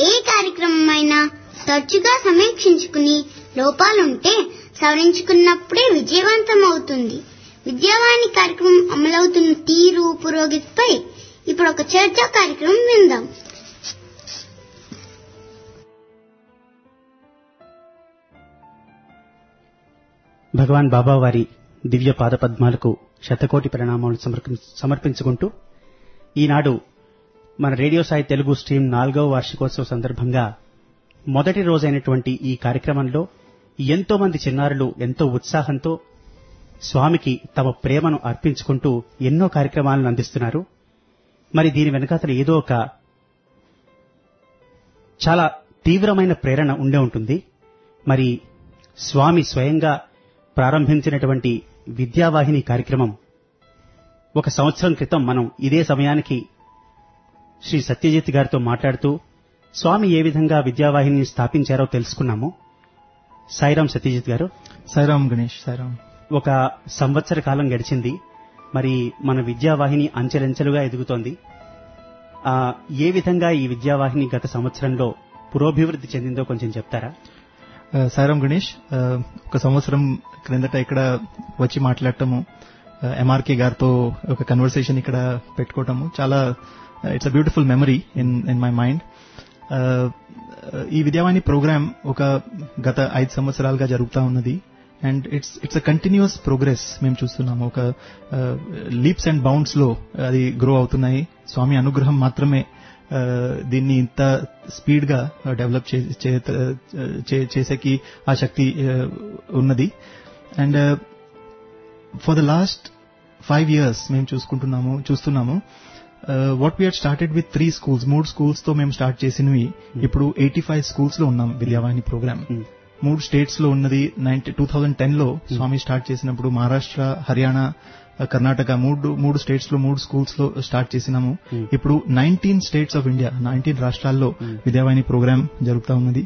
ఏ కార్యక్రమమైనా తరచుగా సమీక్షించుకుని లోపాలుంటే సవరించుకున్నప్పుడే విజయవంతం అవుతుంది విద్యావాణి కార్యక్రమం అమలవుతున్న తీరు పురోగతిపై ఇప్పుడు ఒక చర్చా కార్యక్రమం విందాం భగవాన్ బాబా వారి దివ్య పాదపద్మాలకు శతకోటి ప్రణామాలు సమర్పి- సమర్పించుకుంటూ ఈనాడు మన రేడియో సాయి తెలుగు స్ట్రీమ్ నాలుగవ వార్షికోత్సవ సందర్భంగా మొదటి రోజైనటువంటి ఈ కార్యక్రమంలో ఎంతో మంది చిన్నారులు ఎంతో ఉత్సాహంతో స్వామికి తమ ప్రేమను అర్పించుకుంటూ ఎన్నో కార్యక్రమాలను అందిస్తున్నారు మరి దీని వెనకాతల ఏదో ఒక చాలా తీవ్రమైన ప్రేరణ ఉండే ఉంటుంది మరి స్వామి స్వయంగా ప్రారంభించినటువంటి విద్యావాహిని కార్యక్రమం ఒక సంవత్సరం క్రితం మనం ఇదే సమయానికి శ్రీ సత్యజిత్ గారితో మాట్లాడుతూ స్వామి ఏ విధంగా విద్యావాహిని స్థాపించారో తెలుసుకున్నాము సాయిరాం సత్యజిత్ గారు సాయిరామ్ గణేష్ సాయిరామ్ ఒక సంవత్సర కాలం గడిచింది మరి మన విద్యావాహిని అంచెలంచెలుగా ఎదుగుతోంది ఆ, ఏ విధంగా ఈ విద్యావాహిని గత సంవత్సరంలో పురోభివృద్ధి చెందిందో కొంచెం చెప్తారా ఆ, సాయిరామ్ గణేష్ ఆ, ఒక సంవత్సరం క్రిందట ఇక్కడ వచ్చి మాట్లాడటము ఎంఆర్కే గారితో ఒక కన్వర్సేషన్ ఇక్కడ పెట్టుకోవటము చాలా it's a beautiful memory in in my mind ఈ విద్యావాణి ప్రోగ్రామ్ ఒక గత ఐదు సంవత్సరాలుగా జరుగుతూ ఉన్నది and it's it's a continuous progress మేము చూస్తున్నాము ఒక లీప్స్ అండ్ బౌండ్స్ లో అది గ్రో అవుతున్నాయి స్వామి అనుగ్రహం మాత్రమే ఆ, దీన్ని ఇంత స్పీడ్ గా డెవలప్ చే- చే- చే- చేసేకి ఆ శక్తి ఆ, ఉన్నది and for the last five years మేము చూసుకుంటున్నాము చూస్తున్నాము what we started with three schools మూడు స్కూల్స్ తో మేము స్టార్ట్ చేసినవి ఇప్పుడు ఎయిటీ ఫైవ్ స్కూల్స్ లో ఉన్నాం విద్యావాహిని ప్రోగ్రామ్ Hmm. మూడు స్టేట్స్ లో ఉన్నది నైన్టీ టూ థౌజండ్ టెన్ లో స్వామి స్టార్ట్ చేసినప్పుడు మహారాష్ట్ర హర్యానా ఆ, కర్ణాటక మూడు మూడు స్టేట్స్ లో మూడు స్కూల్స్ లో స్టార్ట్ చేసినాము Hmm. ఇప్పుడు nineteen states of India nineteen రాష్ట్రాల్లో Hmm. విద్యావాహిని ప్రోగ్రామ్ జరుగుతూ ఉన్నది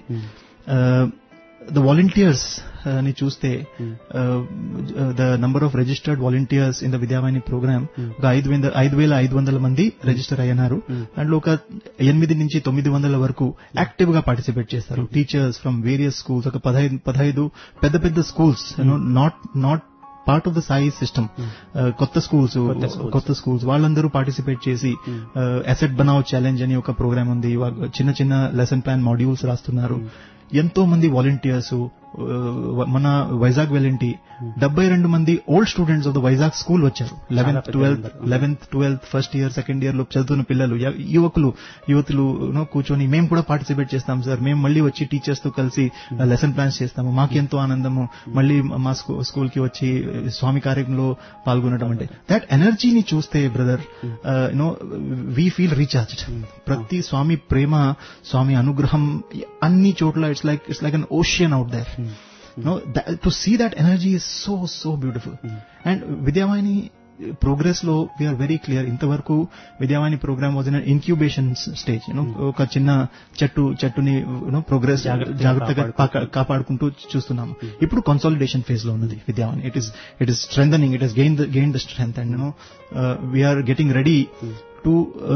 ద వాలంటీర్స్ ని చూస్తే Hmm. The number of registered volunteers in the Vidyavahini program Hmm. ఒక ఐదు వేల ఐదు వేల ఐదు వందల మంది రిజిస్టర్ అయ్యారు Hmm. దాంట్లో ఒక ఎనిమిది నుంచి తొమ్మిది వందల వరకు యాక్టివ్ గా పార్టిసిపేట్ చేస్తారు టీచర్స్ ఫ్రమ్ వేరియస్ స్కూల్స్ ఒక పదహైదు పదహైదు పెద్ద పెద్ద schools not not part of the Sai system కొత్త స్కూల్స్ కొత్త schools. కొత్త స్కూల్స్ వాళ్ళందరూ పార్టిసిపేట్ చేసి అసెట్ బనావ్ ఛాలెంజ్ అని ఒక ప్రోగ్రామ్ ఉంది వా- చిన్న చిన్న లెసన్ ప్లాన్ మాడ్యూల్స్ రాస్తున్నారు ఎంతో మంది వాలంటీర్స్ మన వైజాగ్ వెళ్ళింటి డెబ్బై రెండు మంది old students of the Vizag school వచ్చారు లెవెన్త్ పెద్ద twelfth number. Eleventh twelfth first year second year లో చదువుతున్న పిల్లలు య- యువకులు యువతులు you know, కూర్చొని మేము కూడా పార్టిసిపేట్ చేస్తాం సార్ మేము మళ్ళీ వచ్చి టీచర్స్ తో కలిసి లెసన్ ప్లాన్స్ చేస్తాము మాకెంతో ఆనందము మళ్ళీ మా స్కూల్ కి వచ్చి uh, స్వామి కార్యంలో పాల్గొనడం అంటే దట్ ఎనర్జీని చూస్తే brother you know we feel recharged ప్రతి స్వామి ప్రేమ స్వామి అనుగ్రహం అన్ని చోట్ల it's like it's like an ocean out there no that, to see that energy is so so beautiful and vidyavani progress లో వీఆర్ వెరీ క్లియర్ ఇంతవరకు Vidyavani program was in incubation stage you know ఒక చిన్న చెట్టు చెట్టుని యూనో ప్రోగ్రెస్ జాగ్రత్తగా జాగ్రత్తగా కాపాడుకుంటూ. పాక- కాపాడుకుంటూ చూస్తున్నాము ఇప్పుడు కన్సాలిడేషన్ ఫేజ్ లో ఉన్నది Vidyavani it is it is strengthening it is gain the gain the strength and you know we are getting ready to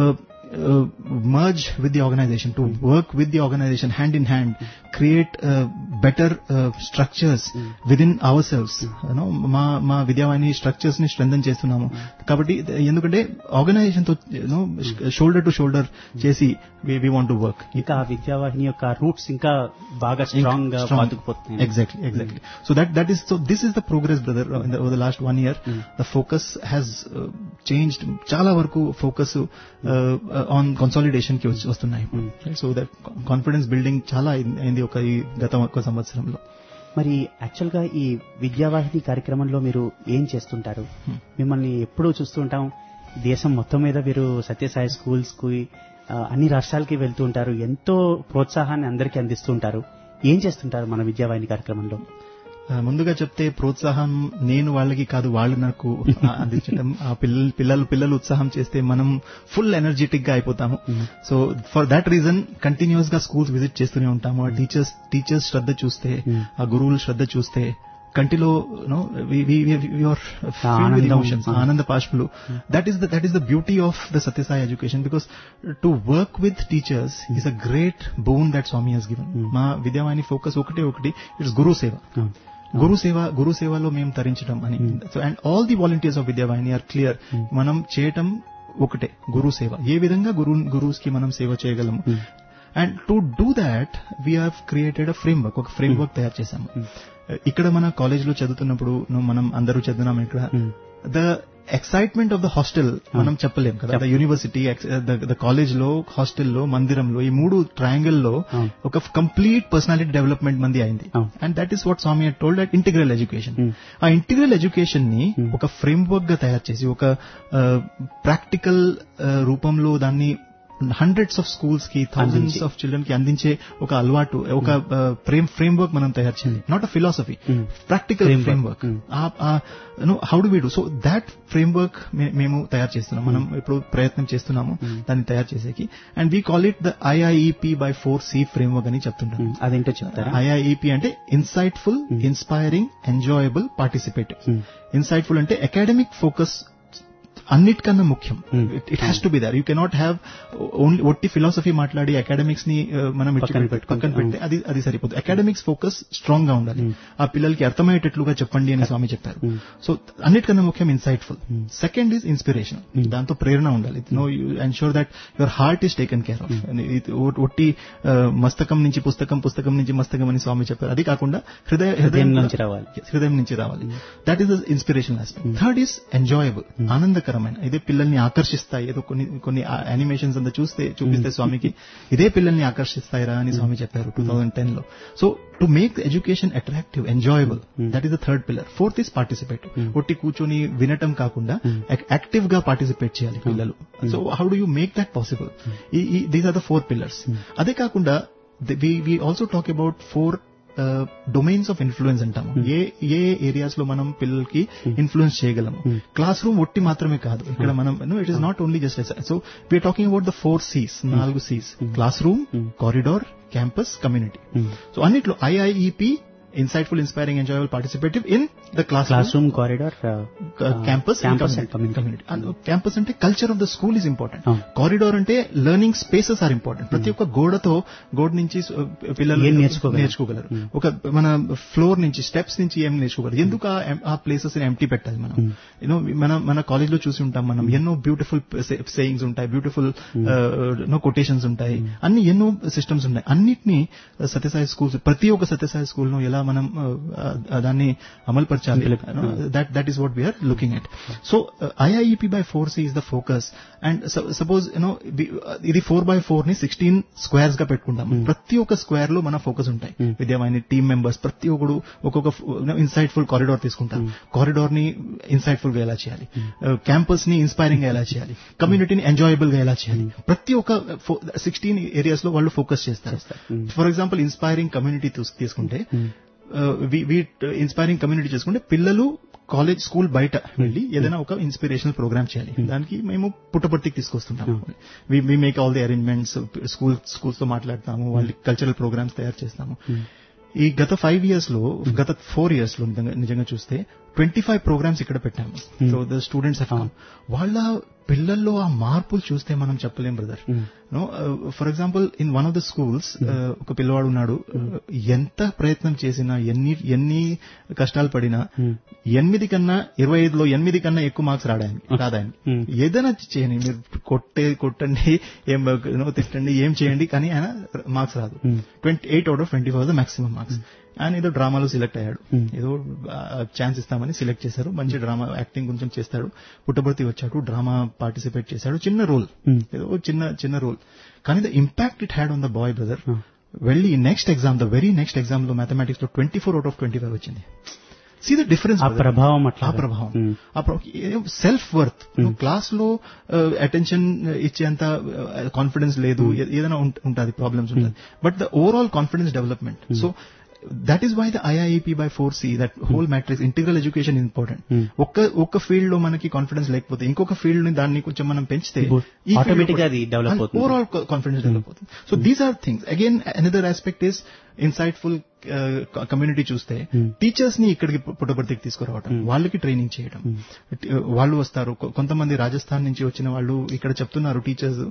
merge with the organization, to work with the organization hand in hand, create uh, better uh, structures within ourselves. You know, మా మా Vidyavani structures ని strengthen చేస్తున్నాము కాబట్టి ఎందుకంటే organisation తో shoulder to shoulder చేసి we want to work ఇంకా ఆ విద్యావాహిని యొక్క రూట్స్ ఇంకా బాగా స్ట్రాంగ్ గా పాతుకుపోతున్నాయి Exactly, exactly. So that that is so. This is the progress, brother. uh, In the, over the last one year, the focus has uh, changed. చాలా వరకు focus on consolidation కి వచ్చి- వస్తున్నాయి సో దట్ కాన్ఫిడెన్స్ బిల్డింగ్ చాలా అయింది అయింది ఒక ఈ గత ఒక సంవత్సరంలో మరి యాక్చువల్ గా ఈ విద్యావాహిని కార్యక్రమంలో మీరు ఏం చేస్తుంటారు మిమ్మల్ని ఎప్పుడూ చూస్తుంటాం దేశం మొత్తం మీద మీరు సత్యసాయి స్కూల్స్ కి ఆ, అన్ని రాష్ట్రాలకి వెళ్తూ ఉంటారు ఎంతో ప్రోత్సాహాన్ని అందరికీ అందిస్తూ ఉంటారు ఏం చేస్తుంటారు మన విద్యావాహిని కార్యక్రమంలో ఆ, ముందుగా చెప్తే ప్రోత్సాహం నేను వాళ్ళకి కాదు వాళ్ళు నాకు ఆ, అందించడం ఆ పిల్లలు పిల్లలు పిల్లలు ఉత్సాహం చేస్తే మనం ఫుల్ ఎనర్జెటిక్ గా అయిపోతాము so for that reason continuous గా స్కూల్స్ విజిట్ చేస్తూనే ఉంటాము ఆ టీచర్స్ టీచర్స్ శ్రద్ధ చూస్తే ఆ గురువుల శ్రద్ధ చూస్తే కంటిలో యువర్ ఆనందం. ఎమోషన్స్ ఆనంద పాష్పులు that is the that is the beauty of the Sathya Sai education because to work with teachers is a great boon that Swami has given మా విద్యావాణి ఫోకస్ ఒకటే ఒకటి ఇట్స్ గురు సేవ అవును. గురు సేవ గురు సేవలో మేము తరించడం అని so and all the volunteers of Vidyavahini are clear మనం చేయటం ఒకటే గురు సేవ ఏ విధంగా గురు గురుస్ కి మనం సేవ చేయగలము and to do that we have created a framework ఒక ఫ్రేమ్ వర్క్ తయారు చేశాము ఇక్కడ మన కాలేజ్ లో చదువుతున్నప్పుడు ను- మనం అందరూ చదువున్నాం ఇక్కడ the excitement of the hostel మనం చెప్పలేం కదా ద యూనివర్సిటీ ద కాలేజ్ లో హాస్టల్లో మందిరంలో ఈ మూడు ట్రయాంగిల్ లో అవును. ఒక కంప్లీట్ పర్సనాలిటీ డెవలప్మెంట్ మంది అయింది అవును. And that is what Swami told that integral education ఆ ఇంటిగ్రల్ ఎడ్యుకేషన్ ని ఒక ఫ్రేమ్వర్క్ గా తయారు చేసి ఒక ప్రాక్టికల్ రూపంలో దాన్ని హండ్రెడ్స్ ఆఫ్ స్కూల్స్ కి థౌసండ్స్ అందించి. ఆఫ్ చిల్డ్రన్ కి అందించే ఒక అలవాటు ఒక ఫ్రేమ్ ఫ్రేమ్ వర్క్ మనం తయారు చేయాలి not a philosophy Hmm. Practical Framework. Framework Hmm. How do we do so that framework మేము తయారు చేస్తున్నాం మనం ఇప్పుడు ప్రయత్నం చేస్తున్నాము దాన్ని తయారు చేసేకి and we call it the IIEP by four C framework అని చెప్తుంటాం ఉమ్, అదేంటో చెప్తారా ఐఐఈపి అంటే insightful inspiring enjoyable participative Hmm. Insightful అంటే అకాడమిక్ ఫోకస్ అన్నిటికన్నా ముఖ్యం Hmm. It has to be there you cannot have only ఒట్టి ఫిలాసఫీ మాట్లాడి అకాడమిక్స్ ని uh, మనం ఇచ్చి పక్కన పెట్టి- పెట్టుకుంటే, పక్కన పెడితే అది అది సరిపోదు అకాడమిక్స్ ఫోకస్ స్ట్రాంగ్ గా ఉండాలి ఆ పిల్లలకి అర్థమయ్యేటట్లుగా చెప్పండి అని స్వామి చెప్పారు సో అన్నిటికన్నా ముఖ్యం ఇన్సైట్ఫుల్ సెకండ్ ఈజ్ ఇన్స్పిరేషన్ దాంతో ప్రేరణ ఉండాలి no you ensure that your heart is taken care of ఒట్టి uh, మస్తకం నుంచి పుస్తకం పుస్తకం నుంచి మస్తకం అని స్వామి చెప్పారు అది కాకుండా హృదయ హృదయం నుంచి రావాలి. హృదయం నుంచి రావాలి that is inspiration aspect third is enjoyable ఆనందకరమైన ఇదే పిల్లల్ని ఆకర్షిస్తాయి ఏదో కొన్ని కొన్ని యానిమేషన్స్ అంతా చూస్తే చూపిస్తే స్వామికి ఇదే పిల్లల్ని ఆకర్షిస్తాయిరా అని స్వామి చెప్పారు టూ థౌసండ్ టెన్ లో so to make education attractive enjoyable that is the third pillar fourth is participate ఒట్టి కూర్చొని వినటం కాకుండా యాక్టివ్ గా పార్టిసిపేట్ చేయాలి పిల్లలు so how do you make that possible these are the four pillars అదే కాకుండా we also talk about four domains of influence అంటాము ఏ ఏ ఏరియాస్ లో మనం పిల్లలకి ఇన్ఫ్లుయెన్స్ చేయగలము క్లాస్ రూమ్ ఒట్టి మాత్రమే కాదు ఇక్కడ మనం it is not only just so we are talking about the four Cs నాలుగు Cs classroom corridor campus community so అన్నిట్లో IIEP insightful inspiring enjoyable participative in the class classroom corridor campus campus and community community campus అంటే culture of the school is important అవును. Corridor అంటే learning spaces are important ప్రతి ఒక్క గోడతో గోడ నుంచి uh, పిల్లలు ఏం నేర్చుకోగలరు? నేర్చుకోగలరు ఒక మన ఫ్లోర్ నుంచి స్టెప్స్ నుంచి ఏం నేర్చుకోగలరు ఎందుకు ఆ em- ఆ ప్లేసెస్ ఎంటీ పెట్టాలి మనం యూనో మన మన కాలేజ్ లో చూసి ఉంటాం మనం ఎన్నో బ్యూటిఫుల్ సేయింగ్స్ ఉంటాయి బ్యూటిఫుల్ నో కొటేషన్స్ ఉంటాయి అన్ని ఎన్నో సిస్టమ్స్ ఉన్నాయి అన్నిటినీ సత్యసాయి స్కూల్స్ ప్రతి ఒక్క సత్యసాయి స్కూల్ ను ఎలా మనం uh, uh, దాన్ని అమలుపరచాలి that that is what we are looking at so IIEP by four C is the focus and suppose you know ఇది ఫోర్ బై ఫోర్ ని సిక్స్టీన్ స్క్వేర్స్ గా పెట్టుకుంటాం ప్రతి ఒక్క స్క్వేర్ లో మన ఫోకస్ ఉంటాయి విద్యావాహిని టీమ్ మెంబర్స్ ప్రతి ఒక్కడు ఒక్కొక్క ఇన్సైట్ఫుల్ కారిడార్ తీసుకుంటాం కారిడార్ ని ఇన్సైట్ఫుల్ గా ఎలా చేయాలి క్యాంపస్ ని ఇన్స్పైరింగ్ గా ఎలా చేయాలి కమ్యూనిటీని ఎంజాయబుల్ గా ఎలా చేయాలి ప్రతి ఒక్క సిక్స్టీన్ ఏరియాస్ లో వాళ్ళు ఫోకస్ చేస్తారు ఫర్ ఎగ్జాంపుల్ ఇన్స్పైరింగ్ కమ్యూనిటీ తీసుకుంటే ఇన్స్పైరింగ్ కమ్యూనిటీ చేసుకుంటే పిల్లలు కాలేజ్ స్కూల్ బయట వెళ్ళి ఏదైనా ఒక ఇన్స్పిరేషనల్ ప్రోగ్రామ్ చేయాలి దానికి మేము పుట్టపర్తికి తీసుకొస్తుంటాం we make all the arrangements school schools తో మాట్లాడతాము వాళ్ళకి కల్చరల్ ప్రోగ్రామ్స్ తయారు చేస్తాము ఈ గత ఫైవ్ ఇయర్స్ లో గత ఫోర్ ఇయర్స్ లో నిజంగా నిజంగా చూస్తే ట్వంటీ ఫైవ్ ప్రోగ్రామ్స్ ఇక్కడ పెట్టాము సో ద స్టూడెంట్స్ వాళ్ళ పిల్లల్లో ఆ మార్పులు చూస్తే మనం చెప్పలేం brother no for example in one of the schools ఒక పిల్లవాడు ఉన్నాడు ఎంత ప్రయత్నం చేసినా ఎన్ని ఎన్ని కష్టాలు పడినా ఎనిమిది కన్నా ఇరవై ఐదులో ఎనిమిది కన్నా ఎక్కువ మార్క్స్ రాడాయని రాదాయని ఏదైనా చేయని మీరు కొట్టే కొట్టండి ఏం you know, తిట్టండి ఏం చేయండి కానీ ఆయన మార్క్స్ రాదు twenty eight out of twenty five the maximum marks ఆయన ఏదో డ్రామాలో సెలెక్ట్ అయ్యాడు ఏదో ఛాన్స్ ఇస్తామని సెలెక్ట్ చేశారు మంచి డ్రామా యాక్టింగ్ కొంచెం చేస్తాడు పుట్టబర్తి వచ్చాడు డ్రామా పార్టిసిపేట్ చేశాడు చిన్న రోల్ ఏదో చిన్న చిన్న రోల్ కానీ the impact it had on the boy brother వెళ్ళి next exam the very next exam లో మ్యాథమెటిక్స్ లో twenty four out of twenty five వచ్చింది సీ ద డిఫరెన్స్ ఆ ప్రభావం అట్లా ఆ ప్రభావం సెల్ఫ్ వర్త్ క్లాస్ లో అటెన్షన్ ఇచ్చేంత కాన్ఫిడెన్స్ లేదు ఏ- ఏదైనా ఉంటుంది ప్రాబ్లమ్స్ ఉంటుంది but the overall confidence development so that is why the IIP by four C that whole matrix integral education important Hmm. ఒక్క ఒక్క ఫీల్డ్ లో మనకి కాన్ఫిడెన్స్ లేకపోతే ఇంకొక ఫీల్డ్ ని దాన్ని కొంచెం మనం పెంచితే Bu- automatic గా అది develop అవుతుంది. ఓవరాల్ కాన్ఫిడెన్స్ డెవలప్ అవుతుంది so these are things again another aspect is insightful community చూస్తే Hmm. టీచర్స్ ని ఇక్కడికి పుట్టపర్తికి తీసుకురావడం వాళ్ళకి ట్రైనింగ్ చేయడం వాళ్ళు వస్తారు కొ- కొంతమంది రాజస్థాన్ నుంచి వచ్చిన వాళ్ళు ఇక్కడ చెప్తున్నారు టీచర్స్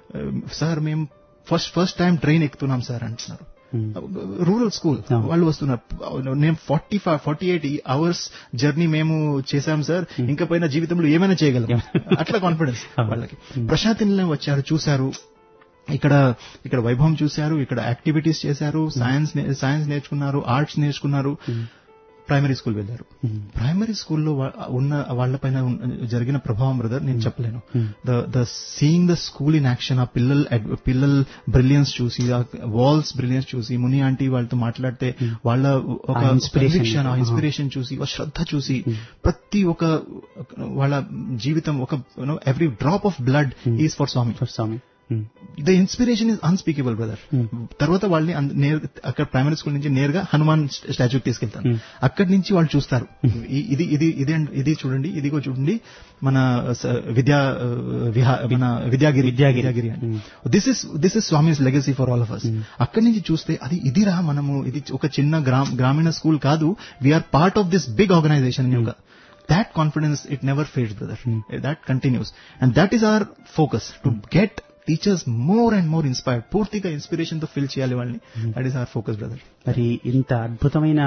సార్ మేము ఫస్ట్ ఫస్ట్ టైం ట్రైన్ ఎక్కుతున్నాం సార్ అంటున్నారు Hmm. Rural school Yeah. వాళ్ళు వస్తున్నారు నేను forty five forty eight hours journey మేము చేశాం సార్ ఇంకా పైన జీవితంలో ఏమైనా చేయగలం అట్లా కాన్ఫిడెన్స్ అవును. వాళ్ళకి ప్రశాంత్ నిలయం వచ్చారు చూశారు ఇక్కడ ఇక్కడ వైభవం చూశారు ఇక్కడ యాక్టివిటీస్ చేశారు సైన్స్ నే- సైన్స్ నేర్చుకున్నారు ఆర్ట్స్ నేర్చుకున్నారు ప్రైమరీ స్కూల్ వెళ్ళారు ప్రైమరీ స్కూల్లో ఉన్న వాళ్ళపైన ఉన్న- జరిగిన ప్రభావం బ్రదర్ నేను చెప్పలేను the the seeing the school in action ఆ పిల్లల అడ్- పిల్లల బ్రిలియన్స్ చూసి ఆ వాల్స్ బ్రిలియన్స్ చూసి ముని ఆంటీ వాళ్ళతో మాట్లాడితే వాళ్ళ ఒక ఆ inspiration. conviction, ఆ ఇన్స్పిరేషన్ చూసి ఒక శ్రద్ధ చూసి ప్రతి ఒక వాళ్ళ జీవితం ఒక every drop of blood is for Swami Swami Hmm. The inspiration is unspeakable brother తర్వాత వాళ్ళని అన్- నేర్- అక్కడ ప్రైమరీ స్కూల్ నుంచి నేరుగా హనుమాన్ స్టాచ్యూకి తీసుకెళ్తాను అక్కడి నుంచి వాళ్ళు చూస్తారు ఈ- ఇది ఇది ఇది అండ్- ఇది చూడండి ఇదిగో చూడండి మన స- విద్యా ఆ, విహా- మన విద్యాగిరి విద్యాగిరి. విద్యాగిరి అని this is this is Swami's legacy for all of us అక్కడి నుంచి చూస్తే అది ఇదిరా మనము ఇది ఒక చిన్న గ్రామ గ్రామీణ స్కూల్ కాదు we are part of this big organization యొక్క that confidence it never fades brother that continues and that is our focus to get teachers more and more inspired పూర్తిగా ఇన్స్పిరేషన్ తో ఫిల్ చేయాలి వాళ్ళని that is our focus brother మరి ఇంత అద్భుతమైన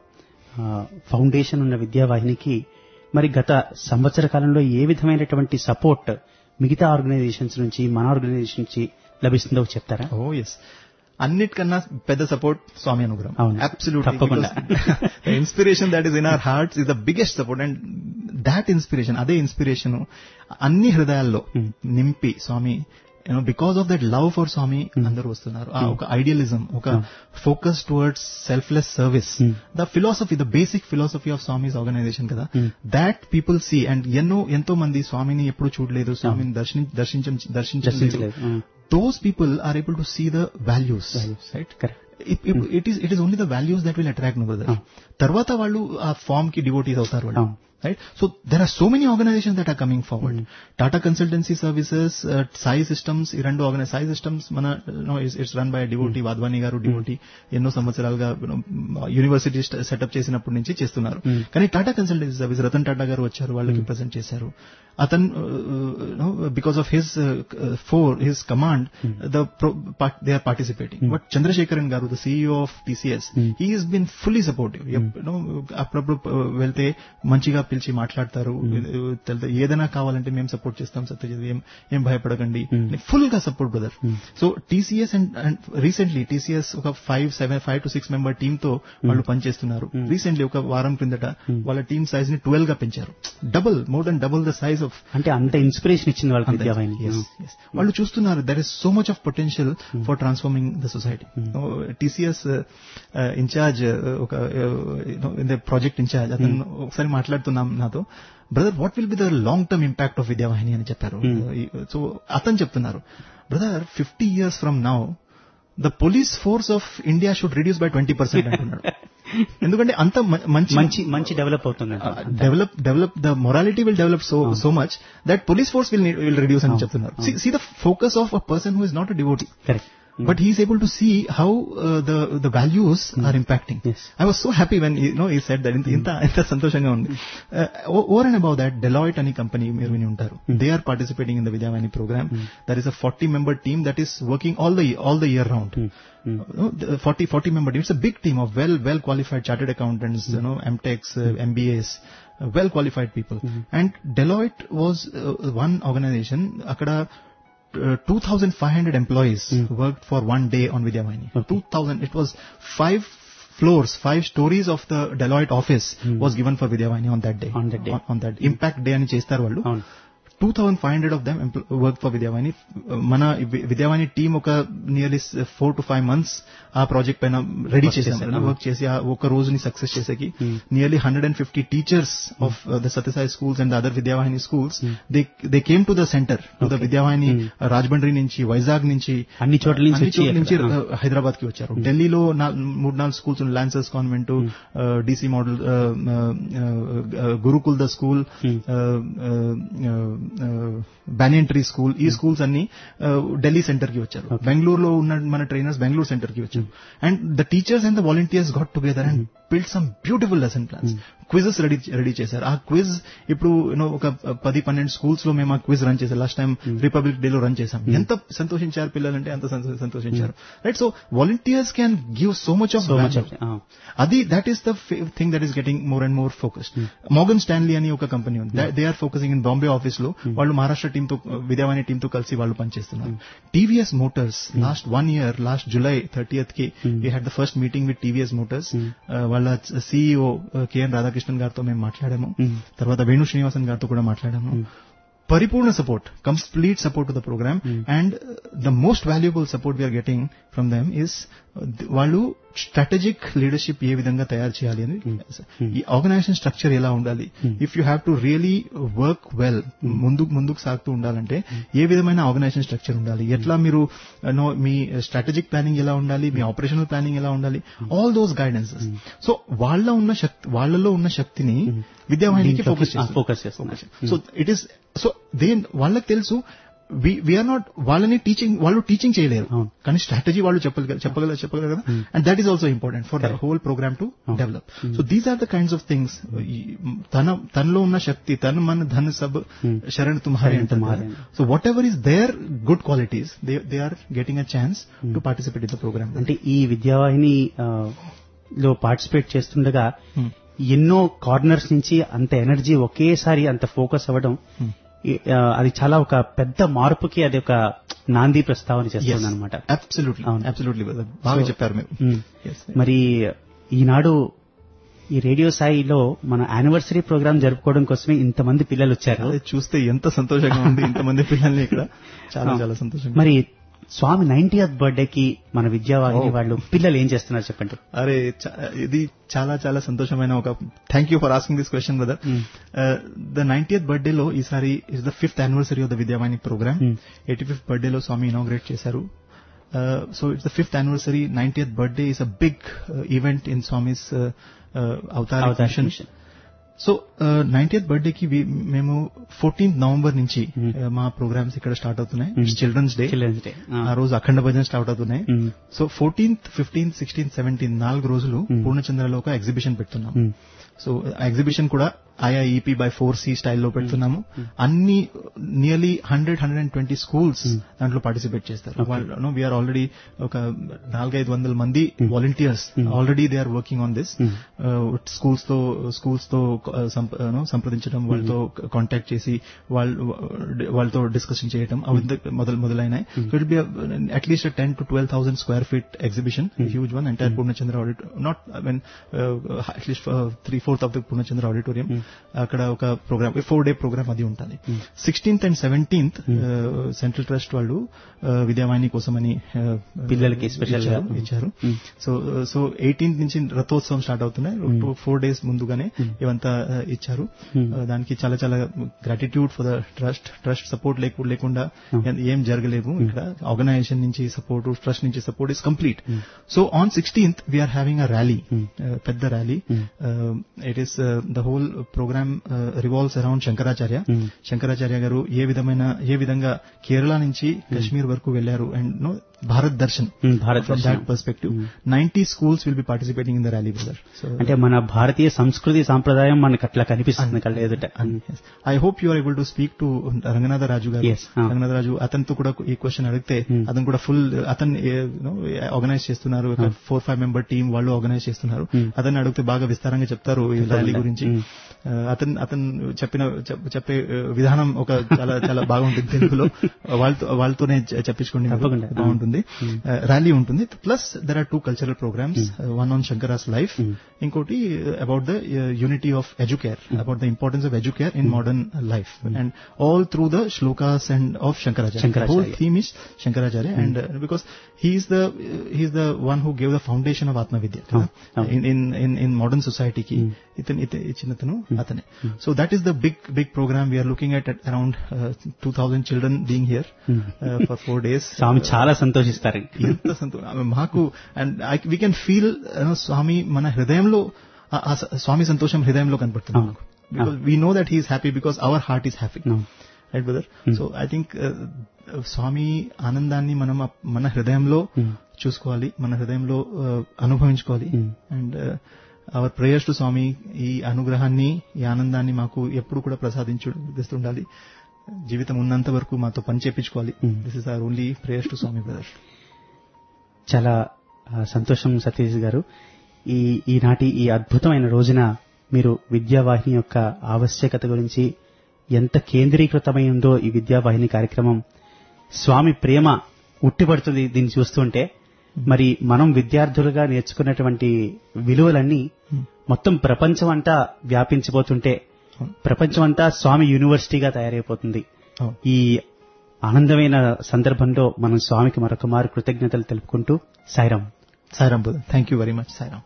foundation ఉన్న విద్యావాహినికి మరి గత సంవత్సర కాలంలో ఏ విధమైనటువంటి సపోర్ట్ మిగతా ఆర్గనైజేషన్స్ నుంచి మన ఆర్గనైజేషన్ నుంచి లభిస్తుందో చెప్తారా ఓ ఎస్ అన్నిటికన్నా పెద్ద సపోర్ట్ స్వామి అనుగ్రహం అవును. తప్పకుండా. Inspiration that is in our hearts is the biggest support and that inspiration అదే ఇన్స్పిరేషన్ అన్ని హృదయాల్లో నింపి Swami you know because of that love for Swami అందరూ వస్తున్నారు ఆ ఒక ఐడియలిజం ఒక focus towards selfless service the philosophy the basic philosophy of Swami's organization కదా దాట్ పీపుల్ సీ అండ్ ఎన్నో ఎంతో మంది స్వామిని ఎప్పుడు చూడలేదు స్వామిని దర్శించ దర్శించ దర్శించలేదు దర్శించలేదు. Mm. those people are able to see the values, right? Correct. It, it, it is it is only the values that will attract no brother. తర్వాత వాళ్ళు ఆ ఫామ్ కి డివోటీస్ అవుతారు వాళ్ళు అవును. Right so there are so many organization that are coming forward Tata Consultancy Services Sai Systems ఈ రెండు organize Sai Systems మన it's run by devotee Wadhwani garu devotee ఎన్నో సంవత్సరాలుగా యూనివర్సిటీ సెటప్ చేసినప్పటి నుంచి చేస్తున్నారు కానీ టాటా కన్సల్టెన్సీ సర్వీస్ రతన్ టాటా గారు వచ్చారు వాళ్ళకి ప్రెసెంట్ చేశారు అతను because of his for his command the they are participating but Chandrasekaran garu the CEO of TCS he he's been fully supportive అప్పుడప్పుడు uh, వెళ్తే మంచిగా పిలిచి మాట్లాడతారు తెల్- ఏదైనా కావాలంటే మేము సపోర్ట్ చేస్తాం సత్యజిత్ ఏం ఏం భయపడకండి ఫుల్ గా support brother so TCS and and recently TCS ఒక five seven five to six member team తో వాళ్ళు పనిచేస్తున్నారు రీసెంట్లీ ఒక వారం క్రిందట వాళ్ళ టీమ్ సైజ్ ని ట్వెల్వ్ గా పెంచారు double more than double the size of అంటే అంత ఇన్స్పిరేషన్ ఇచ్చింది వాళ్ళకి విద్యావాహిని Yes, yes. వాళ్ళు చూస్తున్నారు there is so much of potential for transforming the society TCS incharge ఒక ప్రాజెక్ట్ ఇన్ఛార్జ్ అతను ఒకసారి మాట్లాడుతున్నాం నాతో brother what will be the long term impact of Vidyavahini అని చెప్పారు సో అతను చెప్తున్నారు brother fifty years from now the police force of India should reduce by twenty percent అంటున్నాడు ఎందుకంటే అంత మ- మంచి మంచి మంచి డెవలప్ అవుతుంది develop develop the morality will develop so so much that police force will will reduce అని చెప్తున్నారు see the focus of a person who is not a devotee correct but he is able to see how uh, the the values are impacting. Yes. I was so happy when you know he said that. ఇంత ఇంత సంతోషంగా ఉంది over and about that Deloitte అనే company మీరు విని ఉంటారు they are participating in the Vidyavani program that is a forty member team that is working all the all the year round forty forty member team it's a big team of well well qualified chartered accountants you know MTechs MBAs well qualified people and deloitte was uh, one organization akkada uh, 2,500 employees worked for one day on Vidyavani. 2,000. It was five floors, five stories of the Deloitte office was given for Vidyavani on that day. On that day. On, on that impact day అని చేస్తారు వాళ్ళు అవును two thousand five hundred of them work for Vidyavani మన వి- Vidyavani team ఒక nearly four to five months ఆ project పైన ready Work చేశారు. చేశారు వర్క్ చేసి ఆ ఒక రోజుని సక్సెస్ చేసేకి nearly hundred and fifty teachers of the Sathya Sai schools and other Vidyavahini schools they they came to the center to the Vidyavahini Rajahmundry నుంచి వైజాగ్ నుంచి అన్ని చోట్ల నుంచి అన్ని వచ్చి చోట్ల నుంచి అక్కడ, హైదరాబాద్ కి వచ్చారు ఢిల్లీలో నా- మూడు నాలుగు schools Lancers convent DC model Gurukul the school banyan school ఈ స్కూల్స్ అన్ని ఢిల్లీ సెంటర్ కి వచ్చారు బెంగళూరులో ఉన్న మన ట్రైనర్స్ బెంగళూరు సెంటర్ కి వచ్చారు and the teachers and the volunteers got together and build some beautiful lesson plans quizzes ready ready చేశారు ఆ క్విజ్ ఇప్పుడు యూనో ఒక పది పన్నెండు స్కూల్స్ లో మేము ఆ క్విజ్ రన్ చేశారు లాస్ట్ టైం రిపబ్లిక్ డే లో రన్ చేశాం ఎంత సంతోషించారు పిల్లలంటే అంత సంతో- సంతోషించారు right so volunteers can give so much of So much of- ఆ. అది that is the thing that is getting more and more focused Morgan Stanley అని ఒక కంపెనీ ఉంది they are focusing in Bombay office లో వాళ్ళు మహారాష్ట్ర టీమ్ తో విద్యావాణి టీమ్ తో కలిసి వాళ్ళు పనిచేస్తున్నారు TVS motors last one year last July thirtieth కి we had the first meeting with TVS motors వాళ్ళ సిఇఓ కేఎన్ రాధాకృష్ణన్ గారితో మేము మాట్లాడాము తర్వాత వేణు శ్రీనివాసన్ గారితో కూడా మాట్లాడాము పరిపూర్ణ support complete support to the program and the most valuable support we are getting from them is వాళ్ళు స్ట్రాటజిక్ లీడర్షిప్ ఏ విధంగా తయారు చేయాలి అని ఈ ఆర్గనైజేషన్ స్ట్రక్చర్ ఎలా ఉండాలి if you have to really work well ముందుకు ముందుకు సాగుతూ ఉండాలంటే ఏ విధమైన ఆర్గనైజేషన్ స్ట్రక్చర్ ఉండాలి ఎట్లా మీరు నో మీ స్ట్రాటజిక్ ప్లానింగ్ ఎలా ఉండాలి మీ ఆపరేషనల్ ప్లానింగ్ ఎలా ఉండాలి ఆల్ దోస్ గైడెన్సెస్ సో వాళ్ళ ఉన్న శక్తి వాళ్ళలో ఉన్న శక్తిని విద్యావాహినికి దీంట్లోకి, ఫోకస్ ఆ, focus చేస్తున్నారు. So it is so they వాళ్ళకి తెలుసు వీఆర్ నాట్ వాళ్ళని టీచింగ్ వాళ్ళు టీచింగ్ చేయలేరు అవును. కానీ స్ట్రాటజీ వాళ్ళు చెప్పగల చెప్పగల చెప్పగలరు కదా and that is also important for the whole program to develop so these are the kinds of things తన తనలో ఉన్న శక్తి తన మన ధన్ సబ్ శరణ్ తుమ్హారే శరణ్ తుమ్హారే. So whatever is there good qualities they are getting a chance to participate in the program అంటే ఈ విద్యావాహిని ఆ, లో పార్టిసిపేట్ చేస్తుండగా ఎన్నో కార్నర్స్ నుంచి అంత ఎనర్జీ ఒకేసారి అంత ఫోకస్ అవ్వడం ఈ- ఆ, అది చాలా ఒక పెద్ద మార్పుకి అది ఒక నాంది ప్రస్తావన చేస్తుంది అనమాట అబ్సల్యూట్లీ అవును. అబ్సల్యూట్లీ బాగా So- చెప్పారు మీరు Yes. మరి ఈనాడు ఈ రేడియో సాయిలో మన యానివర్సరీ ప్రోగ్రామ్ జరుపుకోవడం కోసమే ఇంతమంది పిల్లలు వచ్చారు అదే చూస్తే ఎంత సంతోషంగా ఉంది ఇంతమంది పిల్లల్ని ఇక్కడ చాలా చాలా సంతోషంగా మరి స్వామి నైన్టీయత్ బర్త్డేకి మన విద్యావాహిని Oh. వాళ్ళు పిల్లలు ఏం చేస్తున్నారు చెప్పండి అరే చ- ఇది చాలా చాలా సంతోషమైన ఒక thank you for asking this question brother Mm. The ninetieth birthday లో ఈసారి is the fifth anniversary of the Vidyavani program Mm. Eighty fifth birthday లో స్వామి ఇనాగ్రేట్ చేశారు so it's the fifth anniversary ninetieth birthday is a big event in Swami's avatar avatar mission mission. So ninetieth birthday కి we- మేము fourteenth November నుంచి Mm. uh, మా programs ఇక్కడ start అవుతున్నాయి Mm. Children's day children's day ఆ రోజు అఖండ భజన స్టార్ట్ అవుతున్నాయి Mm. So fourteenth fifteenth sixteenth seventeenth నాలుగు రోజులు Mm. పూర్ణచంద్రలో ఒక ఎగ్జిబిషన్ పెడుతున్నాం Mm. సో ఆ ఎగ్జిబిషన్ కూడా ఐఐఈపీ బై ఫోర్ సి స్టైల్లో పెడుతున్నాము అన్ని nearly hundred hundred and twenty schools దాంట్లో పార్టిసిపేట్ చేస్తారు వాళ్ళు వీఆర్ ఆల్రెడీ ఒక నాలుగైదు వందల మంది volunteers already they are working on this schools తో స్కూల్స్ తో uh, సంప- you know, సంప్రదించడం వాళ్ళతో కాంటాక్ట్ చేసి వాళ్ళు వాళ్ళతో డిస్కషన్ చేయడం అవి మొదలు మొదలైనాయి so it be at least ten to twelve thousand square feet exhibition huge one entire Purnachandra audit not I mean at least three fourth of the Purnachandra auditorium అక్కడ ఒక ప్రోగ్రామ్ ఫోర్ డే ప్రోగ్రామ్ అది ఉంటుంది sixteenth and seventeenth central trust వాళ్ళు uh, Vidyavahini కోసమని uh, పిల్లలకి special గా. ఇచ్చారు- ఇచ్చారు Mm. సో సో ఎయిటీన్త్ నుంచి రథోత్సవం స్టార్ట్ అవుతున్నాయి ఫోర్ డేస్ ముందుగానే ఇవంతా uh, ఇచ్చారు Mm. Uh, దానికి చాలా చాలా gratitude for the trust trust support లేకుండా Mm. ఏం జరగలేదు ఇక్కడ ఆర్గనైజేషన్ నుంచి సపోర్ట్ ట్రస్ట్ నుంచి support is complete so on sixteenth we are having a rally Mm. పెద్ద rally Mm. It is the whole program revolves around Shankaracharya Mm. Shankaracharya garu ఏ విధమైన ఏ విధంగా కేరళ నుంచి కాశ్మీర్ వరకు వెళ్లారు and no Bharat Darshan Mm, Bharat from దర్శనం. That perspective ninety schools will be participating in the rally brother so అంటే మన భారతీయ సంస్కృతి సాంప్రదాయం మనకు అట్లా కనిపిస్తుంది కళ్ళ ఎదుట I hope you are able to speak to Ranganatha Raju garu Yes, ah. Ranganatha రాజు అతనితో కూడా ఈ క్వశ్చన్ అడిగితే Hmm. అతను కూడా ఫుల్ అతను ఆర్గనైజ్ చేస్తున్నారు ఫోర్ ఫైవ్ మెంబర్ టీం వాళ్ళు ఆర్గనైజ్ చేస్తున్నారు Hmm. అతన్ని అడిగితే బాగా విస్తారంగా చెప్తారు ఈ ర్యాలీ గురించి Hmm. అతను అతను చెప్పిన చెప్- చెప్పే uh, విధానం ఒక చాలా చాలా బాగుంటుంది తెలుగులో వాళ్ళతో వాళ్ళతోనే చె- చెప్పించుకోండి మీరు. తప్పకుండా. బాగుంటుంది ర్యాలీ ఉంటుంది plus there are two cultural programmes one on Shankara's life ఇంకోటి about the unity of educare about the importance of educare in modern life and all through the shlokas and of Shankaracharya Shankaracharya. whole theme is Shankaracharya and uh, because he is the he is the one who gave the foundation of Atma Vidya Oh, oh. in, in in in modern society ki ఇతను ఇత- ఇచ్చినతను అతనే so that is the big big programme we're looking at around two thousand children being here for four days Swami చాలా సంతోషిస్తారు ఎంత సంతోషం మాకు and we can feel Swami మన హృదయంలో ఆ- ఆ స- స్వామి సంతోషం హృదయంలో కనపడుతుంది అవును. మాకు because we know that he's happy because our heart is happy అవును. Right brother so I think Swami ఆనందాన్ని మనం ఆ- మన హృదయంలో చూసుకోవాలి మన హృదయంలో uh, అనుభవించుకోవాలి and our prayers to Swami ఈ అనుగ్రహాన్ని ఈ ఆనందాన్ని మాకు ఎప్పుడు కూడా ప్రసాదించుండాలి జీవితం ఉన్నంత వరకు మాతో పని చేపించుకోవాలి this is our only prayers to Swami brother చాలా ఆ, సంతోషం సతీష్ గారు ఈ ఈనాటి ఈ అద్భుతమైన రోజున మీరు విద్యావాహిని యొక్క ఆవశ్యకత గురించి ఎంత కేంద్రీకృతమై ఉందో ఈ విద్యావాహిని కార్యక్రమం స్వామి ప్రేమ ఉట్టిపడుతుంది దీన్ని చూస్తుంటే మరి మనం విద్యార్థులుగా నేర్చుకున్నటువంటి విలువలన్నీ మొత్తం ప్రపంచం అంతా వ్యాపించబోతుంటే ప్రపంచం అంతా స్వామి యూనివర్సిటీగా తయారైపోతుంది అవును. ఈ ఆనందమైన సందర్భంలో మనం స్వామికి మరొక మారు కృతజ్ఞతలు తెలుపుకుంటూ Sairam Sairam brother thank you very much Sairam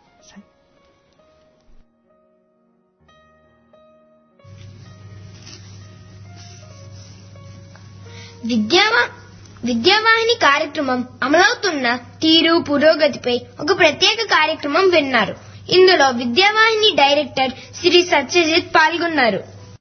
విద్యావా విద్యావాహిని కార్యక్రమం అమలవుతున్న తీరు పురోగతిపై ఒక ప్రత్యేక కార్యక్రమం విన్నారు ఇందులో విద్యావాహిని డైరెక్టర్ శ్రీ సత్యజిత్ పాల్గొన్నారు